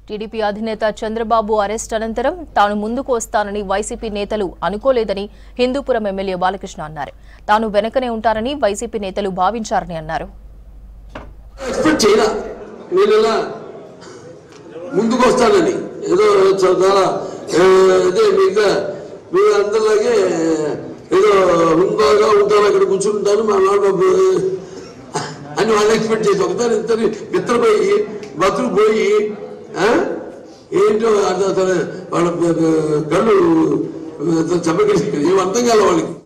TDP అధినేత Chandrababu arrest అనంతరం తాను ముందుకు వస్తానని వైసీపీ నేతలు అనుకోలేదని హిందూపురం ఎమ్మెల్యే బాలకృష్ణ అన్నారు తాను వెనకనే ఉంటారని వైసీపీ నేతలు భావించారని అన్నారు ఎక్స్పెక్ట్ చేయరా నేను ఇలా ముందుకు వస్తానని ఏదో చాలా ఏ, అదే మిగతా మీ అందరిలాగే ఏదో హుందాగా ఉంటాను అక్కడ కూర్చుంటాను మా నాన్న అని వాళ్ళు ఎక్స్పెక్ట్ చేసి ఒకసారి ఇద్దరు మిత్రపోయి బతులు పోయి ఆ? ఏంటో అసలు వాళ్ళ కళ్ళు చెప్పగలిసి ఏం అర్థం కాలే వాళ్ళకి